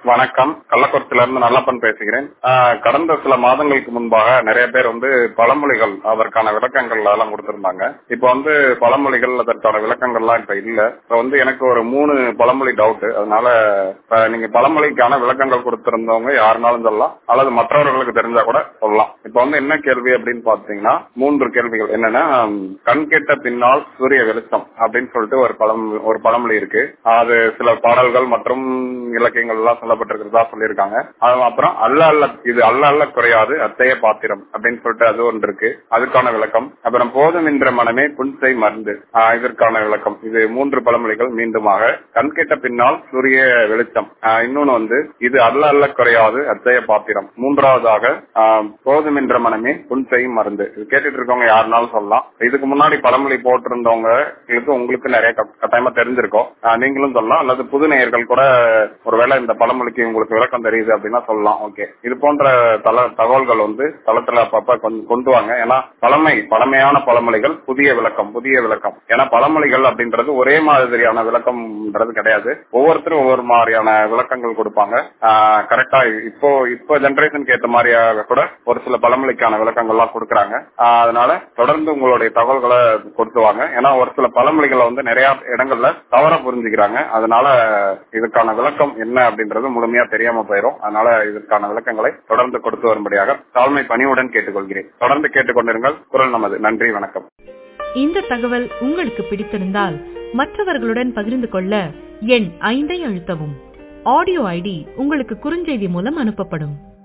வணக்கம் கள்ளக்குறிச்சியில இருந்து நல்லப்பன் பேசுகிறேன் ஆஹ் கடந்த சில மாதங்களுக்கு முன்பாக நிறைய பேர் வந்து பழமொழிகள் அதற்கான விளக்கங்கள் எல்லாம் கொடுத்திருந்தாங்க இப்ப வந்து பழமொழிகள் அதற்கான விளக்கங்கள்லாம் இப்ப இல்ல இப்ப வந்து எனக்கு ஒரு மூணு பழமொழி டவுட் அதனால இப்ப நீங்க பழமொழிக்கான விளக்கங்கள் கொடுத்திருந்தவங்க யாருனாலும் சொல்லலாம் அல்லது மற்றவர்களுக்கு தெரிஞ்சா கூட சொல்லலாம் இப்ப வந்து என்ன கேள்வி அப்படின்னு பாத்தீங்கன்னா மூன்று கேள்விகள் என்னன்னா கண் கெட்ட பின்னால் சூரிய வெளிச்சம் அப்படின்னு சொல்லிட்டு ஒரு பழம் ஒரு பழமொழி இருக்கு அது சில பாடல்கள் மற்றும் இலக்கியங்கள் எல்லாம் சொல்லப்பட்டிருக்கிறதா சொல்லியிருக்காங்க அது அப்புறம் அல்ல அல்ல இது அல்ல அல்ல குறையாது அத்தைய பாத்திரம் அப்படின்னு சொல்லிட்டு அது ஒன்று இருக்கு அதுக்கான விளக்கம் அப்புறம் போதும் என்ற மனமே புன்சை மருந்து ஆஹ் இதற்கான விளக்கம் இது மூன்று பழமொழிகள் மீண்டுமாக கண் கெட்ட பின்னால் சூரிய வெளிச்சம் ஆஹ் இன்னொன்னு வந்து இது அல்ல அல்ல குறையாது அத்தைய பாத்திரம் மூன்றாவதாக ஆஹ் போதும் என்ற மனமே புன்சை மருந்து இது கேட்டுட்டு இருக்கவங்க யாருனாலும் சொல்லலாம் இதுக்கு முன்னாடி பழமொழி போட்டிருந்தவங்க இதுக்கு உங்களுக்கு நிறைய கட்- கட்டாயமா தெரிஞ்சிருக்கும் ஆஹ் நீங்களும் சொல்லலாம் அல்லது புது நேயர்கள் கூட ஒருவேளை இந்த பழமொழிக்கு உங்களுக்கு விளக்கம் தெரியுது அப்படின்னா சொல்லலாம் ஓகே இது போன்ற தல தகவல்கள் வந்து தளத்துல அப்பப்ப கொண்டு- கொண்டு வாங்க ஏன்னா பழமை பழமையான பழமொழிகள் புதிய விளக்கம் புதிய விளக்கம் ஏன்னா பழமொழிகள் அப்படின்றது ஒரே மாதிரியான விளக்கம்ன்றது கிடையாது ஒவ்வொருத்தரும் ஒவ்வொரு மாதிரியான விளக்கங்கள் கொடுப்பாங்க கரெக்டா இப்போ இப்போ ஜெனரேஷனுக்கு ஏற்ற மாதிரியாக கூட ஒரு சில பழமொழிக்கான விளக்கங்கள்லாம் கொடுக்குறாங்க ஆஹ் அதனால தொடர்ந்து உங்களுடைய தகவல்களை கொடுத்து வாங்க ஏன்னா ஒரு சில பழமொழிகளை வந்து நிறைய இடங்கள்ல தவறா புரிஞ்சுக்கிறாங்க அதனால இதுக்கான விளக்கம் என்ன அப்படின்றது முழுமையா தெரியாம போயிடும் அதனால இதற்கான விளக்கங்களை தொடர்ந்து கொடுத்து வரும்படியாக தாழ்மை பணிவுடன் கேட்டுக்கொள்கிறேன் தொடர்ந்து கேட்டுக்கொண்டிருங்கள் குரல் நமது நன்றி வணக்கம் இந்த தகவல் உங்களுக்கு பிடித்திருந்தால் மற்றவர்களுடன் பகிர்ந்து கொள்ள எண் ஐந்தை அழுத்தவும் ஆடியோ ஐடி உங்களுக்கு குறுஞ்செய்தி மூலம் அனுப்பப்படும்